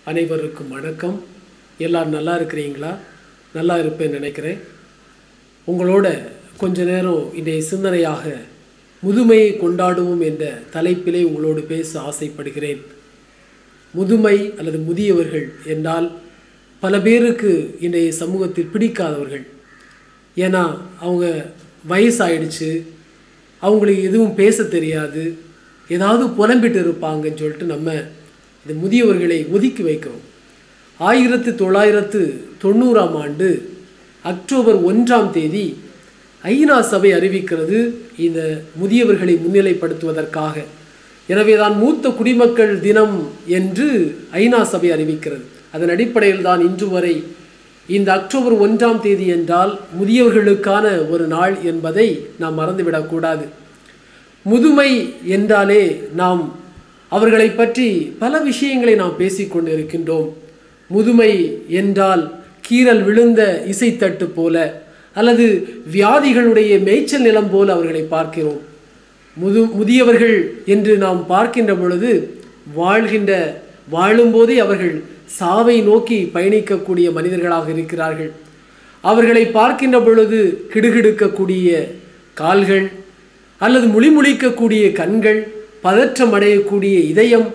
அனைவருக்கும் வணக்கம் எல்லாரும் நல்லா இருக்கிறீங்களா நல்லா இருப்பேன்னு நினைக்கிறேன் உங்களோட கொஞ்ச நேரம் இன்றைய சிந்தனையாக முதுமையை கொண்டாடுவோம் என்ற தலைப்பிலே உங்களோடு பேச ஆசைப்படுகிறேன் முதுமை அல்லது முதியவர்கள் என்றால் பல பேருக்கு இன்றைய சமூகத்தில் பிடிக்காதவர்கள் ஏன்னா அவங்க வயசாயிடுச்சு அவங்களுக்கு எதுவும் பேச தெரியாது ஏதாவது புலம்பிட்டு இருப்பாங்கன்னு சொல்லிட்டு நம்ம இந்த முதியவர்களை ஒதுக்கி வைக்கிறோம் ஆயிரத்து தொள்ளாயிரத்து தொண்ணூறாம் ஆண்டு அக்டோபர் ஒன்றாம் தேதி ஐநா சபை அறிவிக்கிறது இந்த முதியவர்களை முன்னிலைப்படுத்துவதற்காக எனவே தான் மூத்த குடிமக்கள் தினம் என்று ஐநா சபை அறிவிக்கிறது அதன் அடிப்படையில் தான் இன்று வரை இந்த அக்டோபர் ஒன்றாம் தேதி என்றால் முதியவர்களுக்கான ஒரு நாள் என்பதை நாம் மறந்துவிடக்கூடாது முதுமை என்றாலே நாம் அவர்களை பற்றி பல விஷயங்களை நாம் பேசிக்கொண்டு இருக்கின்றோம் முதுமை என்றால் கீறல் விழுந்த இசைத்தட்டு போல அல்லது வியாதிகளுடைய மேய்ச்சல் நிலம் போல அவர்களை பார்க்கிறோம் முது முதியவர்கள் என்று நாம் பார்க்கின்ற பொழுது வாழ்கின்ற வாழும்போதே அவர்கள் சாவை நோக்கி பயணிக்கக்கூடிய மனிதர்களாக இருக்கிறார்கள் அவர்களை பார்க்கின்ற பொழுது கிடுகிடுக்கக்கூடிய கால்கள் அல்லது முழிமுழிக்கக்கூடிய கண்கள் பதற்றம் அடையக்கூடிய இதயம்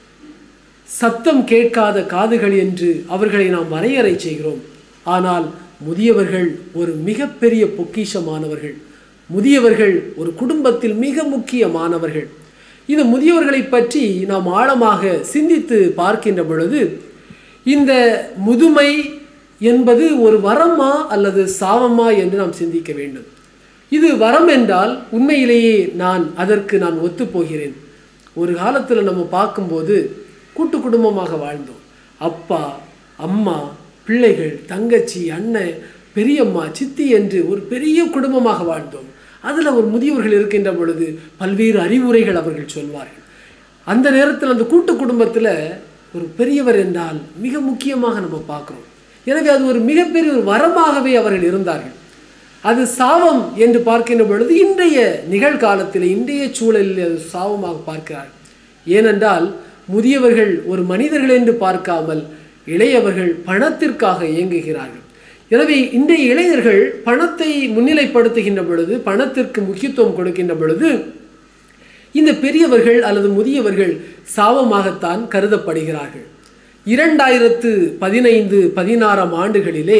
சத்தம் கேட்காத காதுகள் என்று அவர்களை நாம் வரையறை செய்கிறோம் ஆனால் முதியவர்கள் ஒரு மிகப்பெரிய பொக்கிஷமானவர்கள் முதியவர்கள் ஒரு குடும்பத்தில் மிக முக்கியமானவர்கள் இந்த முதியவர்களை பற்றி நாம் ஆழமாக சிந்தித்து பார்க்கின்ற பொழுது இந்த முதுமை என்பது ஒரு வரமா அல்லது சாபமா என்று நாம் சிந்திக்க வேண்டும் இது வரம் என்றால் உண்மையிலேயே நான் அதற்கு நான் ஒத்துப்போகிறேன் ஒரு காலத்தில் நம்ம பார்க்கும்போது கூட்டு குடும்பமாக வாழ்ந்தோம் அப்பா அம்மா பிள்ளைகள் தங்கச்சி அண்ணன் பெரியம்மா சித்தி என்று ஒரு பெரிய குடும்பமாக வாழ்ந்தோம் அதில் ஒரு முதியவர்கள் இருக்கின்ற பொழுது பல்வேறு அறிவுரைகள் அவர்கள் சொல்வார்கள் அந்த நேரத்தில் அந்த கூட்டு குடும்பத்தில் ஒரு பெரியவர் என்றால் மிக முக்கியமாக நம்ம பார்க்குறோம் எனவே அது ஒரு மிகப்பெரிய ஒரு வரமாகவே அவர்கள் இருந்தார்கள் அது சாபம் என்று பார்க்கின்ற பொழுது இன்றைய நிகழ்காலத்தில் இன்றைய சூழலில் அது சாபமாக பார்க்கிறார் ஏனென்றால் முதியவர்கள் ஒரு மனிதர்கள் என்று பார்க்காமல் இளையவர்கள் பணத்திற்காக இயங்குகிறார்கள் எனவே இன்றைய இளைஞர்கள் பணத்தை முன்னிலைப்படுத்துகின்ற பொழுது பணத்திற்கு முக்கியத்துவம் கொடுக்கின்ற பொழுது இந்த பெரியவர்கள் அல்லது முதியவர்கள் சாபமாகத்தான் கருதப்படுகிறார்கள் இரண்டாயிரத்து பதினைந்து பதினாறாம் ஆண்டுகளிலே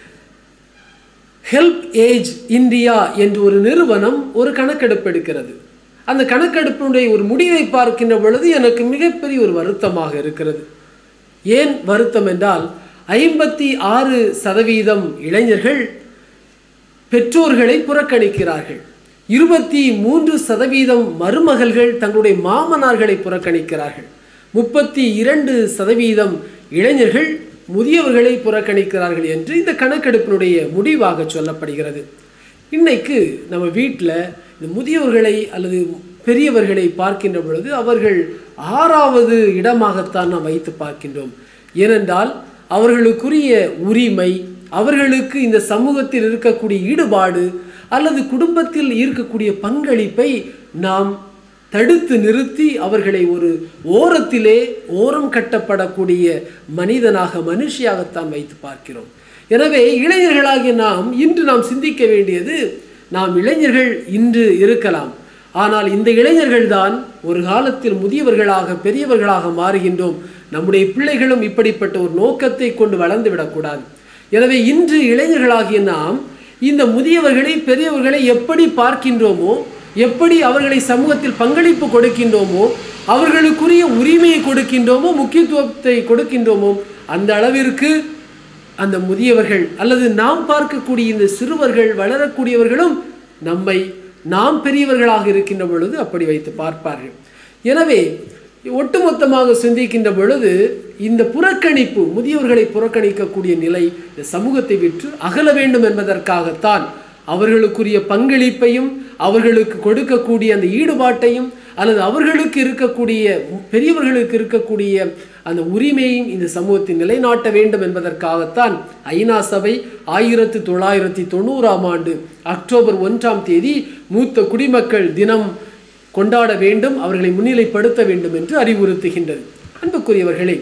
ஹெல்ப் ஏஜ் இந்தியா என்று ஒரு நிறுவனம் ஒரு கணக்கெடுப்பு எடுக்கிறது அந்த கணக்கெடுப்பினுடைய ஒரு முடிவை பார்க்கின்ற பொழுது எனக்கு மிகப்பெரிய ஒரு வருத்தமாக இருக்கிறது ஏன் வருத்தம் என்றால் ஐம்பத்தி ஆறு சதவீதம் இளைஞர்கள் பெற்றோர்களை புறக்கணிக்கிறார்கள் இருபத்தி மூன்று சதவீதம் மருமகள்கள் தங்களுடைய மாமனார்களை புறக்கணிக்கிறார்கள் முப்பத்தி இரண்டு சதவீதம் இளைஞர்கள் முதியவர்களை புறக்கணிக்கிறார்கள் என்று இந்த கணக்கெடுப்பினுடைய முடிவாக சொல்லப்படுகிறது இன்னைக்கு நம்ம வீட்டில் இந்த முதியவர்களை அல்லது பெரியவர்களை பார்க்கின்ற பொழுது அவர்கள் ஆறாவது இடமாகத்தான் நாம் வைத்து பார்க்கின்றோம் ஏனென்றால் அவர்களுக்குரிய உரிமை அவர்களுக்கு இந்த சமூகத்தில் இருக்கக்கூடிய ஈடுபாடு அல்லது குடும்பத்தில் இருக்கக்கூடிய பங்களிப்பை நாம் தடுத்து நிறுத்தி அவர்களை ஒரு ஓரத்திலே ஓரம் கட்டப்படக்கூடிய மனிதனாக மனுஷியாகத்தான் வைத்து பார்க்கிறோம் எனவே இளைஞர்களாகிய நாம் இன்று நாம் சிந்திக்க வேண்டியது நாம் இளைஞர்கள் இன்று இருக்கலாம் ஆனால் இந்த இளைஞர்கள் தான் ஒரு காலத்தில் முதியவர்களாக பெரியவர்களாக மாறுகின்றோம் நம்முடைய பிள்ளைகளும் இப்படிப்பட்ட ஒரு நோக்கத்தை கொண்டு வளர்ந்து விடக்கூடாது எனவே இன்று இளைஞர்களாகிய நாம் இந்த முதியவர்களை பெரியவர்களை எப்படி பார்க்கின்றோமோ எப்படி அவர்களை சமூகத்தில் பங்களிப்பு கொடுக்கின்றோமோ அவர்களுக்குரிய உரிமையை கொடுக்கின்றோமோ முக்கியத்துவத்தை கொடுக்கின்றோமோ அந்த அளவிற்கு அந்த முதியவர்கள் அல்லது நாம் பார்க்கக்கூடிய இந்த சிறுவர்கள் வளரக்கூடியவர்களும் நம்மை நாம் பெரியவர்களாக இருக்கின்ற பொழுது அப்படி வைத்து பார்ப்பார்கள் எனவே ஒட்டுமொத்தமாக சிந்திக்கின்ற பொழுது இந்த புறக்கணிப்பு முதியவர்களை புறக்கணிக்கக்கூடிய நிலை இந்த சமூகத்தை விற்று அகல வேண்டும் என்பதற்காகத்தான் அவர்களுக்குரிய பங்களிப்பையும் அவர்களுக்கு கொடுக்கக்கூடிய அந்த ஈடுபாட்டையும் அல்லது அவர்களுக்கு இருக்கக்கூடிய பெரியவர்களுக்கு இருக்கக்கூடிய அந்த உரிமையும் இந்த சமூகத்தில் நிலைநாட்ட வேண்டும் என்பதற்காகத்தான் ஐநா சபை ஆயிரத்தி தொள்ளாயிரத்தி தொண்ணூறாம் ஆண்டு அக்டோபர் ஒன்றாம் தேதி மூத்த குடிமக்கள் தினம் கொண்டாட வேண்டும் அவர்களை முன்னிலைப்படுத்த வேண்டும் என்று அறிவுறுத்துகின்றது அன்புக்குரியவர்களே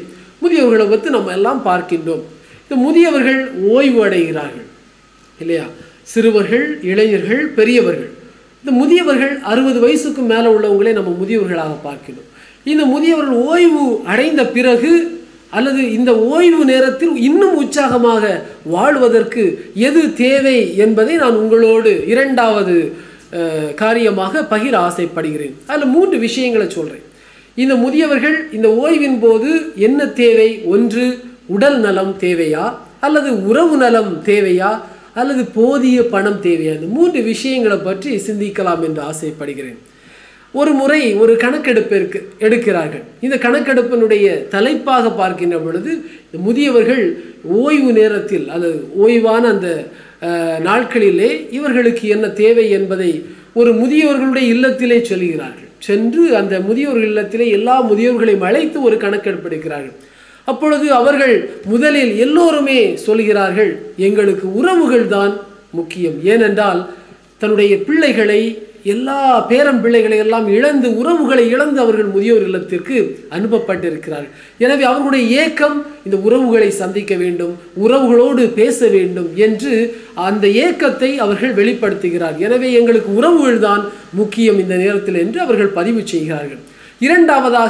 முதியவர்களை பற்றி நம்ம எல்லாம் பார்க்கின்றோம் இந்த முதியவர்கள் ஓய்வு அடைகிறார்கள் இல்லையா சிறுவர்கள் இளைஞர்கள் பெரியவர்கள் இந்த முதியவர்கள் அறுபது வயசுக்கு மேலே உள்ளவங்களே நம்ம முதியவர்களாக பார்க்கிறோம் இந்த முதியவர்கள் ஓய்வு அடைந்த பிறகு அல்லது இந்த ஓய்வு நேரத்தில் இன்னும் உற்சாகமாக வாழ்வதற்கு எது தேவை என்பதை நான் உங்களோடு இரண்டாவது அஹ், காரியமாக பகிர ஆசைப்படுகிறேன் அதில் மூன்று விஷயங்களை சொல்கிறேன் இந்த முதியவர்கள் இந்த ஓய்வின் போது என்ன தேவை ஒன்று உடல் நலம் தேவையா அல்லது உறவு நலம் தேவையா அல்லது போதிய பணம் தேவையா இந்த மூன்று விஷயங்களை பற்றி சிந்திக்கலாம் என்று ஆசைப்படுகிறேன் ஒரு முறை ஒரு கணக்கெடுப்பு இருக்கு எடுக்கிறார்கள் இந்த கணக்கெடுப்பினுடைய தலைப்பாக பார்க்கின்ற பொழுது இந்த முதியவர்கள் ஓய்வு நேரத்தில் அல்லது ஓய்வான அந்த அஹ், நாட்களிலே இவர்களுக்கு என்ன தேவை என்பதை ஒரு முதியவர்களுடைய இல்லத்திலே சொல்கிறார்கள் சென்று அந்த முதியோர்கள் இல்லத்திலே எல்லா முதியோர்களையும் அழைத்து ஒரு கணக்கெடுப்பு எடுக்கிறார்கள் அப்பொழுது அவர்கள் முதலில் எல்லோருமே சொல்கிறார்கள் எங்களுக்கு உறவுகள் தான் முக்கியம் ஏனென்றால் தன்னுடைய பிள்ளைகளை எல்லா பேரம் பிள்ளைகளை எல்லாம் இழந்து உறவுகளை இழந்து அவர்கள் முதியோர் இல்லத்திற்கு அனுப்பப்பட்டிருக்கிறார்கள் எனவே அவர்களுடைய ஏக்கம் இந்த உறவுகளை சந்திக்க வேண்டும் உறவுகளோடு பேச வேண்டும் என்று அந்த ஏக்கத்தை அவர்கள் வெளிப்படுத்துகிறார் எனவே எங்களுக்கு உறவுகள் தான் முக்கியம் இந்த நேரத்தில் என்று அவர்கள் பதிவு செய்கிறார்கள் இரண்டாவதாக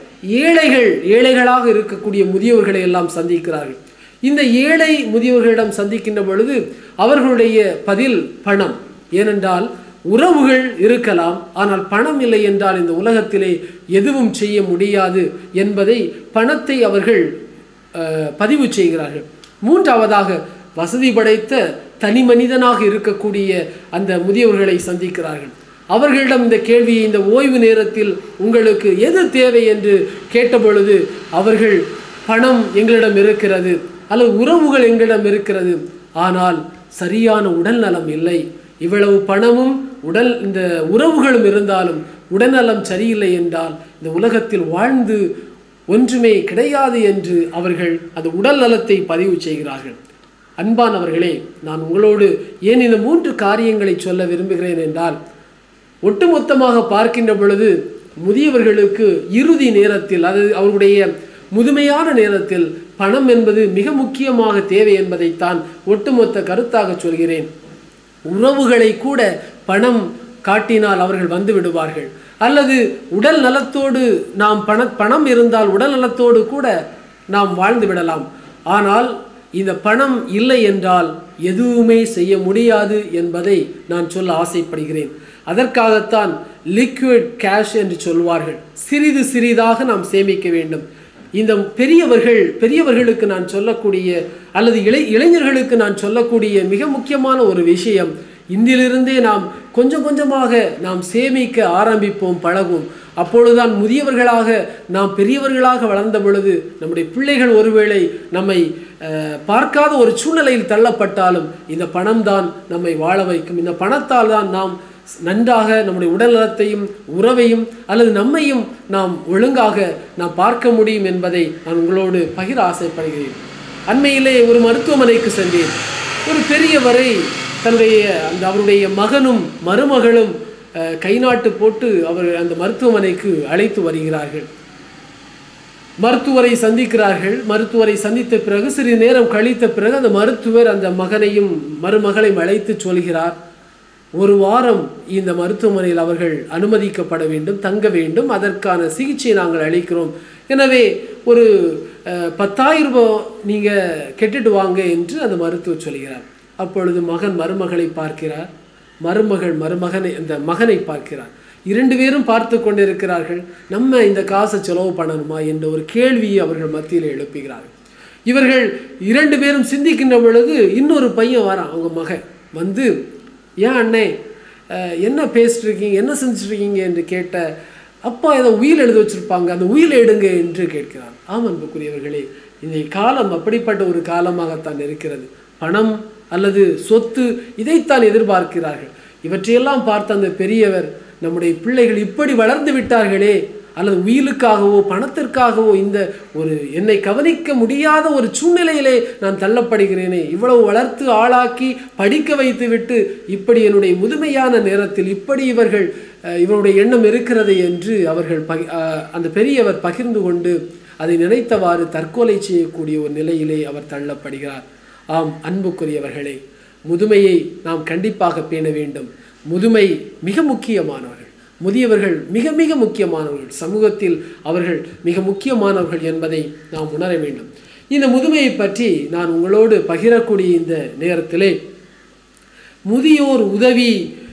ஏழைகள் ஏழைகளாக இருக்கக்கூடிய முதியோர்களை எல்லாம் சந்திக்கிறார்கள் இந்த ஏழை முதியோர்களிடம் சந்திக்கின்ற பொழுது அவர்களுடைய பதில் பணம் ஏனென்றால் உறவுகள் இருக்கலாம் ஆனால் பணம் இல்லை என்றால் இந்த உலகத்திலே எதுவும் செய்ய முடியாது என்பதை பணத்தை அவர்கள் அஹ், பதிவு செய்கிறார்கள் மூன்றாவதாக வசதி படைத்த தனி மனிதனாக இருக்கக்கூடிய அந்த முதியவர்களை சந்திக்கிறார்கள் அவர்களிடம் இந்த கேள்வியை இந்த ஓய்வு நேரத்தில் உங்களுக்கு எது தேவை என்று கேட்டபொழுது அவர்கள் பணம் எங்களிடம் இருக்கிறது அல்லது உறவுகள் எங்களிடம் இருக்கிறது ஆனால் சரியான உடல் நலம் இல்லை இவ்வளவு பணமும் உடல் இந்த உறவுகளும் இருந்தாலும் உடல்நலம் சரியில்லை என்றால் இந்த உலகத்தில் வாழ்ந்து ஒன்றுமே கிடையாது என்று அவர்கள் அந்த உடல் நலத்தை பதிவு செய்கிறார்கள் அன்பானவர்களே நான் உங்களோடு ஏன் இந்த மூன்று காரியங்களை சொல்ல விரும்புகிறேன் என்றால் ஒட்டுமொத்தமாக பார்க்கின்ற பொழுது முதியவர்களுக்கு இறுதி நேரத்தில் அது அவர்களுடைய முதுமையான நேரத்தில் பணம் என்பது மிக முக்கியமாக தேவை என்பதைத்தான் ஒட்டுமொத்த கருத்தாக சொல்கிறேன் உறவுகளை கூட பணம் காட்டினால் அவர்கள் வந்து விடுவார்கள் அல்லது உடல் நலத்தோடு நாம் பண பணம் இருந்தால் உடல் நலத்தோடு கூட நாம் வாழ்ந்து விடலாம் ஆனால் இந்த பணம் இல்லை என்றால் எதுவுமே செய்ய முடியாது என்பதை நான் சொல்ல ஆசைப்படுகிறேன் அதற்காகத்தான் லிக்விட் கேஷ் என்று சொல்வார்கள் சிறிது சிறிதாக நாம் சேமிக்க வேண்டும் இந்த பெரியவர்கள் பெரியவர்களுக்கு நான் சொல்லக்கூடிய அல்லது இளை இளைஞர்களுக்கு நான் சொல்லக்கூடிய மிக முக்கியமான ஒரு விஷயம் இன்றிலிருந்தே நாம் கொஞ்சம் கொஞ்சமாக நாம் சேமிக்க ஆரம்பிப்போம் பழகும் அப்பொழுதுதான் முதியவர்களாக நாம் பெரியவர்களாக வளர்ந்த பொழுது நம்முடைய பிள்ளைகள் ஒருவேளை நம்மை அஹ், பார்க்காத ஒரு சூழ்நிலையில் தள்ளப்பட்டாலும் இந்த பணம் தான் நம்மை வாழ வைக்கும் இந்த பணத்தால் தான் நாம் நன்றாக நம்முடைய உடல் நலத்தையும் உறவையும் அல்லது நம்மையும் நாம் ஒழுங்காக நாம் பார்க்க முடியும் என்பதை நான் உங்களோடு பகிர ஆசைப்படுகிறேன் அண்மையிலே ஒரு மருத்துவமனைக்கு சென்றேன் ஒரு பெரியவரை தன்னுடைய அந்த அவருடைய மகனும் மருமகளும் அஹ், கை நாட்டு போட்டு அவர் அந்த மருத்துவமனைக்கு அழைத்து வருகிறார்கள் மருத்துவரை சந்திக்கிறார்கள் மருத்துவரை சந்தித்த பிறகு சிறிது நேரம் கழித்த பிறகு அந்த மருத்துவர் அந்த மகனையும் மருமகளையும் அழைத்து சொல்கிறார் ஒரு வாரம் இந்த மருத்துவமனையில் அவர்கள் அனுமதிக்கப்பட வேண்டும் தங்க வேண்டும் அதற்கான சிகிச்சையை நாங்கள் அளிக்கிறோம் எனவே ஒரு அஹ், பத்தாயிரம் ரூபாய் நீங்கள் கெட்டுட்டு வாங்க என்று அந்த மருத்துவர் சொல்கிறார் அப்பொழுது மகன் மருமகளை பார்க்கிறார் மருமகள் மருமகனை அந்த மகனை பார்க்கிறார் இரண்டு பேரும் பார்த்து கொண்டிருக்கிறார்கள் நம்ம இந்த காசை செலவு பண்ணணுமா என்ற ஒரு கேள்வியை அவர்கள் மத்தியில் எழுப்புகிறார்கள் இவர்கள் இரண்டு பேரும் சிந்திக்கின்ற பொழுது இன்னொரு பையன் வரான் அவங்க மகன் வந்து ஏன் அண்ணே அஹ், என்ன பேசிட்டு இருக்கீங்க என்ன செஞ்சுட்டு இருக்கீங்க என்று கேட்ட அப்பா ஏதோ உயில் எழுத வச்சிருப்பாங்க அந்த உயில் எடுங்க என்று கேட்கிறார் ஆம் அன்புக்குரியவர்களே இந்த காலம் அப்படிப்பட்ட ஒரு காலமாகத்தான் இருக்கிறது பணம் அல்லது சொத்து இதைத்தான் எதிர்பார்க்கிறார்கள் இவற்றையெல்லாம் பார்த்த அந்த பெரியவர் நம்முடைய பிள்ளைகள் இப்படி வளர்ந்து விட்டார்களே அல்லது உயிலுக்காகவோ பணத்திற்காகவோ இந்த ஒரு என்னை கவனிக்க முடியாத ஒரு சூழ்நிலையிலே நான் தள்ளப்படுகிறேனே இவ்வளவு வளர்த்து ஆளாக்கி படிக்க வைத்து விட்டு இப்படி என்னுடைய முதுமையான நேரத்தில் இப்படி இவர்கள் அஹ், இவருடைய எண்ணம் இருக்கிறது என்று அவர்கள் பகி அஹ், அந்த பெரியவர் பகிர்ந்து கொண்டு அதை நினைத்தவாறு தற்கொலை செய்யக்கூடிய ஒரு நிலையிலே அவர் தள்ளப்படுகிறார் ஆம் அன்புக்குரியவர்களே முதுமையை நாம் கண்டிப்பாக பேண வேண்டும் முதுமை மிக முக்கியமானவர்கள் முதியவர்கள் மிக மிக முக்கியமானவர்கள் சமூகத்தில் அவர்கள் மிக முக்கியமானவர்கள் என்பதை நாம் உணர வேண்டும் இந்த முதுமையை பற்றி நான் உங்களோடு பகிரக்கூடிய இந்த நேரத்திலே முதியோர் உதவி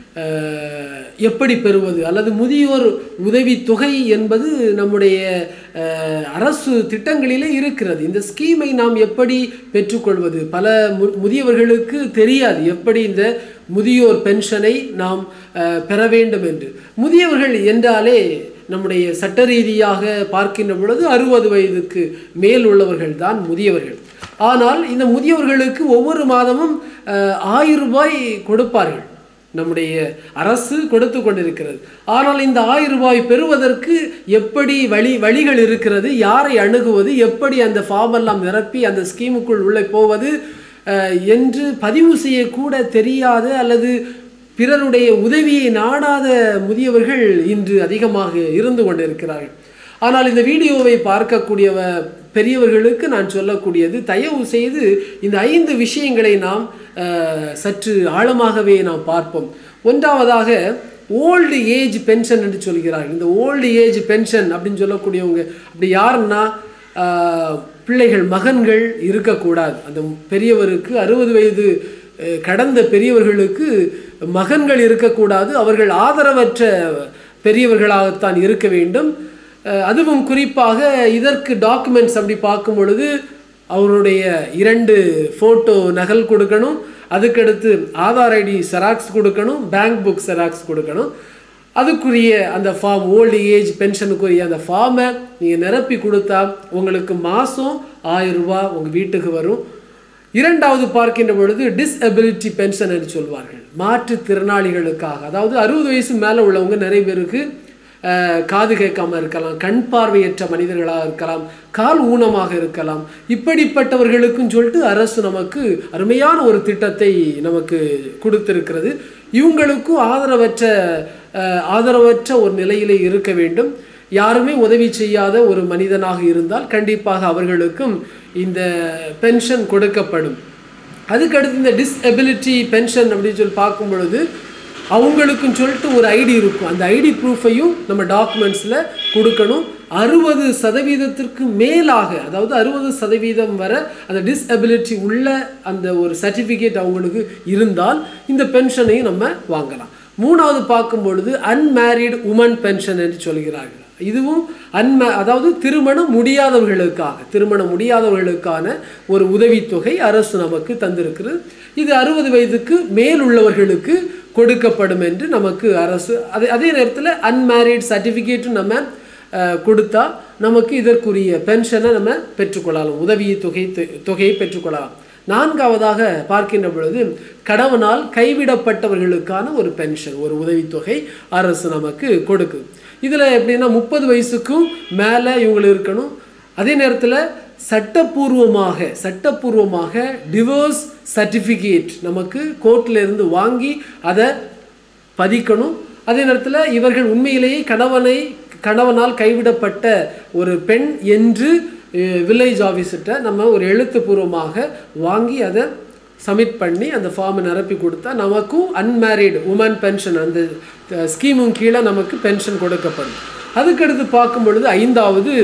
அஹ், எப்படி பெறுவது அல்லது முதியோர் உதவி தொகை என்பது நம்முடைய அஹ், அரசு திட்டங்களிலே இருக்கிறது இந்த ஸ்கீமை நாம் எப்படி பெற்றுக்கொள்வது பல மு முதியவர்களுக்கு தெரியாது எப்படி இந்த முதியோர் பென்ஷனை நாம் அஹ், பெற வேண்டும் என்று முதியவர்கள் என்றாலே நம்முடைய சட்ட ரீதியாக பார்க்கின்ற பொழுது அறுபது வயதுக்கு மேல் உள்ளவர்கள் தான் முதியவர்கள் ஆனால் இந்த முதியவர்களுக்கு ஒவ்வொரு மாதமும் அஹ், ஆயிரம் ரூபாய் கொடுப்பார்கள் நம்முடைய அரசு கொடுத்து கொண்டிருக்கிறது ஆனால் இந்த ஆயிரம் ரூபாய் பெறுவதற்கு எப்படி வழி வழிகள் இருக்கிறது யாரை அணுகுவது எப்படி அந்த ஃபார்ம் எல்லாம் நிரப்பி அந்த ஸ்கீமுக்குள் உள்ளே போவது அஹ், என்று பதிவு செய்யக்கூட தெரியாத அல்லது பிறருடைய உதவியை நாடாத முதியவர்கள் இன்று அதிகமாக இருந்து கொண்டிருக்கிறார்கள் ஆனால் இந்த வீடியோவை பார்க்கக்கூடியவ பெரியவர்களுக்கு நான் சொல்லக்கூடியது தயவு செய்து இந்த ஐந்து விஷயங்களை நாம் அஹ், சற்று ஆழமாகவே நாம் பார்ப்போம் ஒன்றாவதாக ஓல்டு ஏஜ் பென்ஷன் என்று சொல்கிறார்கள் இந்த ஓல்டு ஏஜ் பென்ஷன் அப்படின்னு சொல்லக்கூடியவங்க அப்படி யாருன்னா ஆஹ், பிள்ளைகள் மகன்கள் இருக்கக்கூடாது அந்த பெரியவருக்கு அறுபது வயது அஹ், கடந்த பெரியவர்களுக்கு மகன்கள் இருக்கக்கூடாது அவர்கள் ஆதரவற்ற பெரியவர்களாகத்தான் இருக்க வேண்டும் அஹ், அதுவும் குறிப்பாக இதற்கு டாக்குமெண்ட்ஸ் அப்படி பார்க்கும் பொழுது அவருடைய இரண்டு ஃபோட்டோ நகல் கொடுக்கணும் அதுக்கடுத்து ஆதார் ஐடி செராக்ஸ் கொடுக்கணும் பேங்க் புக் செராக்ஸ் கொடுக்கணும் அதுக்குரிய அந்த ஃபார்ம் ஓல்டு ஏஜ் பென்ஷனுக்குரிய அந்த ஃபார்மை நீங்கள் நிரப்பி கொடுத்தா உங்களுக்கு மாதம் ஆயிரம் ரூபாய் உங்கள் வீட்டுக்கு வரும் இரண்டாவது பார்க்கின்ற பொழுது டிஸ்எபிலிட்டி பென்ஷன் என்று சொல்வார்கள் மாற்றுத்திறனாளிகளுக்காக அதாவது அறுபது வயசு மேலே உள்ளவங்க நிறைய பேருக்கு அஹ், காது கேட்காம இருக்கலாம் கண் பார்வையற்ற மனிதர்களாக இருக்கலாம் கால் ஊனமாக இருக்கலாம் இப்படிப்பட்டவர்களுக்கும் சொல்லிட்டு அரசு நமக்கு அருமையான ஒரு திட்டத்தை நமக்கு கொடுத்திருக்கிறது இவங்களுக்கும் ஆதரவற்ற அஹ், ஆதரவற்ற ஒரு நிலையிலே இருக்க வேண்டும் யாருமே உதவி செய்யாத ஒரு மனிதனாக இருந்தால் கண்டிப்பாக அவர்களுக்கும் இந்த பென்ஷன் கொடுக்கப்படும் அதுக்கடுத்து இந்த டிஸ்எபிலிட்டி பென்ஷன் அப்படின்னு சொல்லி பார்க்கும் பொழுது அவங்களுக்குன்னு சொல்லிட்டு ஒரு ஐடி இருக்கும் அந்த ஐடி ப்ரூஃபையும் நம்ம டாக்குமெண்ட்ஸில் கொடுக்கணும் அறுபது சதவீதத்திற்கு மேலாக அதாவது அறுபது சதவீதம் வர அந்த டிஸ்எபிலிட்டி உள்ள அந்த ஒரு சர்டிஃபிகேட் அவங்களுக்கு இருந்தால் இந்த பென்ஷனையும் நம்ம வாங்கலாம் மூணாவது பார்க்கும் பொழுது அன்மேரிட் உமன் பென்ஷன் என்று சொல்கிறார்கள் இதுவும் அன்ம அதாவது திருமணம் முடியாதவர்களுக்காக திருமணம் முடியாதவர்களுக்கான ஒரு உதவித்தொகை அரசு நமக்கு தந்திருக்கிறது இது அறுபது வயதுக்கு மேல் உள்ளவர்களுக்கு கொடுக்கப்படும் என்று நமக்கு அரசு அதே அதே நேரத்தில் அன்மேரிட் சர்டிஃபிகேட்டும் நம்ம அஹ், கொடுத்தா நமக்கு இதற்குரிய பென்ஷனை நம்ம பெற்றுக்கொள்ளலாம் உதவி தொகை தொகையை பெற்றுக்கொள்ளலாம் நான்காவதாக பார்க்கின்ற பொழுது கணவனால் கைவிடப்பட்டவர்களுக்கான ஒரு பென்ஷன் ஒரு உதவித்தொகை அரசு நமக்கு கொடுக்குது இதில் எப்படின்னா முப்பது வயசுக்கும் மேலே இவங்க இருக்கணும் அதே நேரத்தில் சட்டப்பூர்வமாக சட்டப்பூர்வமாக டிவோர்ஸ் சர்டிஃபிகேட் நமக்கு கோர்ட்ல இருந்து வாங்கி அதை பதிக்கணும் அதே நேரத்தில் இவர்கள் உண்மையிலேயே கணவனை கணவனால் கைவிடப்பட்ட ஒரு பெண் என்று வில்லேஜ் ஆஃபீஸர்கிட்ட நம்ம ஒரு எழுத்துப்பூர்வமாக வாங்கி அதை சப்மிட் பண்ணி அந்த ஃபார்மை நிரப்பி கொடுத்தா நமக்கும் அன்மேரிடு உமன் பென்ஷன் அந்த ஸ்கீமும் கீழே நமக்கு பென்ஷன் கொடுக்கப்படும் அதுக்கடுத்து பார்க்கும் பொழுது ஐந்தாவது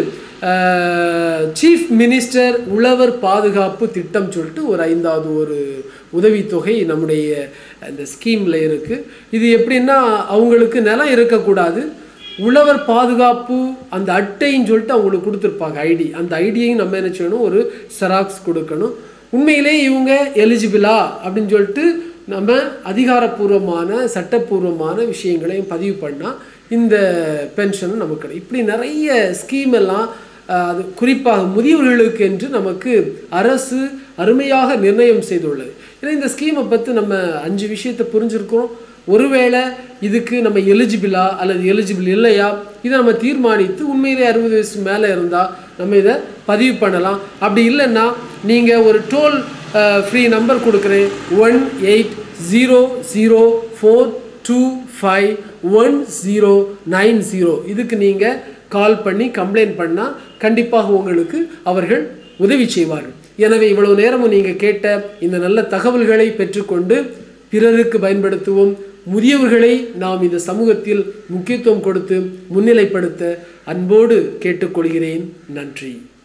சீஃப் மினிஸ்டர் உழவர் பாதுகாப்பு திட்டம் சொல்லிட்டு ஒரு ஐந்தாவது ஒரு உதவித்தொகை நம்முடைய அந்த ஸ்கீமில் இருக்குது இது எப்படின்னா அவங்களுக்கு நிலம் இருக்கக்கூடாது உழவர் பாதுகாப்பு அந்த அட்டைன்னு சொல்லிட்டு அவங்களுக்கு கொடுத்துருப்பாங்க ஐடி அந்த ஐடியையும் நம்ம என்ன செய்யணும் ஒரு செராக்ஸ் கொடுக்கணும் உண்மையிலே இவங்க எலிஜிபிளா அப்படின்னு சொல்லிட்டு நம்ம அதிகாரப்பூர்வமான சட்டப்பூர்வமான விஷயங்களையும் பதிவு பண்ணால் இந்த பென்ஷன் நமக்கு கிடைக்கும் இப்படி நிறைய ஸ்கீம் எல்லாம் அஹ், அது குறிப்பாக முதியவர்களுக்கு என்று நமக்கு அரசு அருமையாக நிர்ணயம் செய்துள்ளது ஏன்னா இந்த ஸ்கீமை பற்றி நம்ம அஞ்சு விஷயத்தை புரிஞ்சிருக்கிறோம் ஒருவேளை இதுக்கு நம்ம எலிஜிபிளா அல்லது எலிஜிபிள் இல்லையா இதை நம்ம தீர்மானித்து உண்மையிலே அறுபது வயசு மேலே இருந்தால் நம்ம இதை பதிவு பண்ணலாம் அப்படி இல்லைன்னா நீங்கள் ஒரு டோல் ஃப்ரீ நம்பர் கொடுக்குறேன் one eight zero zero four two five one zero nine zero இதுக்கு நீங்கள் கால் பண்ணி கம்ப்ளைண்ட் பண்ணால் கண்டிப்பாக உங்களுக்கு அவர்கள் உதவி செய்வார்கள் எனவே இவ்வளவு நேரமும் நீங்கள் கேட்ட இந்த நல்ல தகவல்களை பெற்றுக்கொண்டு பிறருக்கு பயன்படுத்துவோம் முதியவர்களை நாம் இந்த சமூகத்தில் முக்கியத்துவம் கொடுத்து முன்னிலைப்படுத்த அன்போடு கேட்டுக்கொள்கிறேன் நன்றி